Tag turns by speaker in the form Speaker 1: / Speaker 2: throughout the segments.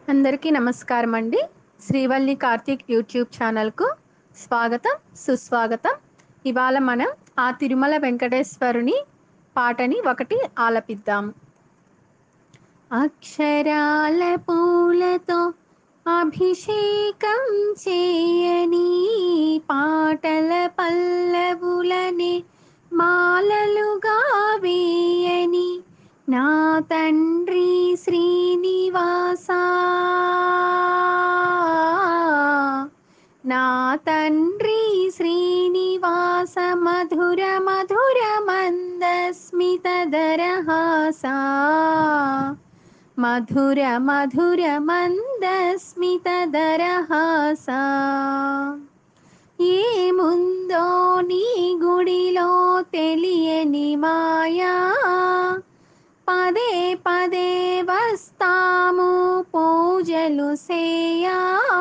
Speaker 1: అందరికీ నమస్కారం అండి శ్రీవల్లి కార్తీక్ యూట్యూబ్ ఛానల్కు స్వాగతం సుస్వాగతం ఇవాళ మనం ఆ తిరుమల వెంకటేశ్వరుని పాటని ఒకటి ఆలపిద్దాం అక్షరాల పూలతో అభిషేకం చేయని పాటల పల్లవులని మాలలుగా వేయని నా తండ్రి శ్రీనివాస నా తండ్రి శ్రీనివాస మధుర మధుర మందస్మిత దరహాస మధుర మధుర మందస్మిత దరహాస ఏముందో నీ గుడిలో తెలియని మాయా పదే పదే వస్తాము పూజలు సేయా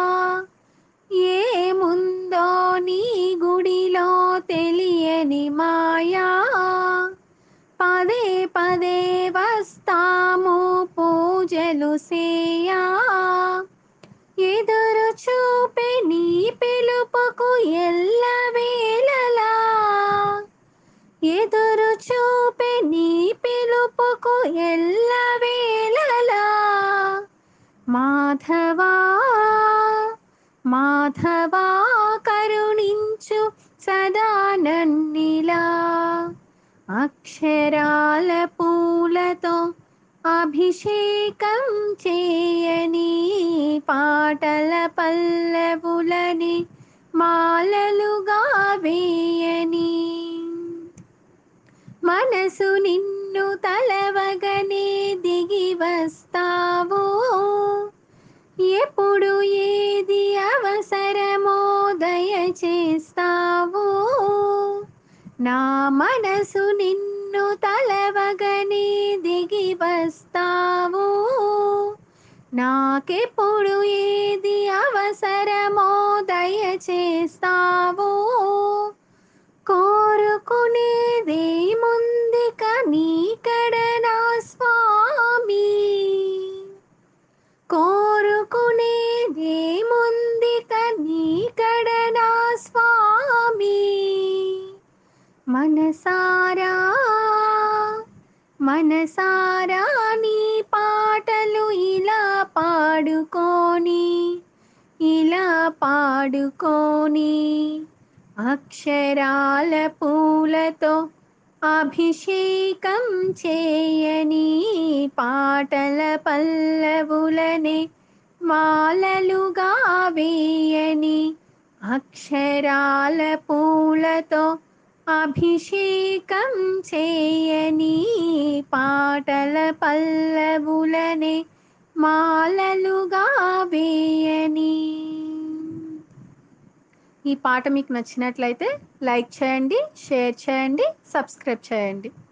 Speaker 1: ఏముందో నీ గుడిలో తెలియని మాయా పదే పదే వస్తాము పూజలు సేయా ఎదురు చూపే నీ పిలుపుకు ఎల్ల వేళలా ఎదురు చూపే నీ పిలుపుకు ఎల్ల వేళలా మాధవా మాధవా కరుణించు సదా నన్నిలా అక్షరాల పూలతో అభిషేకం చేయని పాటల పల్లవులని మాలలుగా వేయని మనసు నిన్ను తలవగనే దిగి వస్తావు ఎప్పుడు ఏది అవసరమో దయచేస్తావు నా మనసు నిన్ను తలవగనే దిగి వస్తావు నాకెప్పుడు ఏది అవసరమో దయచేస్తావు కోరుకునేదే ముందిక నీకడ నా స్వామి కోరుకునేదే ముందిక నీకడ నా స్వామి మనసారా మనసారా నీ పాటలు ఇలా పాడుకోని ఇలా పాడుకోని అక్షరాల పూలతో అభిషేకం చేయని పాటల పల్లవులని మాలలుగా వేయని అక్షరాల పూలతో అభిషేకం చేయని పాటల పల్లవులని మాలలుగా వేయని ఈ పాట మీకు నచ్చినట్లయితే లైక్ చేయండి షేర్ చేయండి సబ్స్క్రైబ్ చేయండి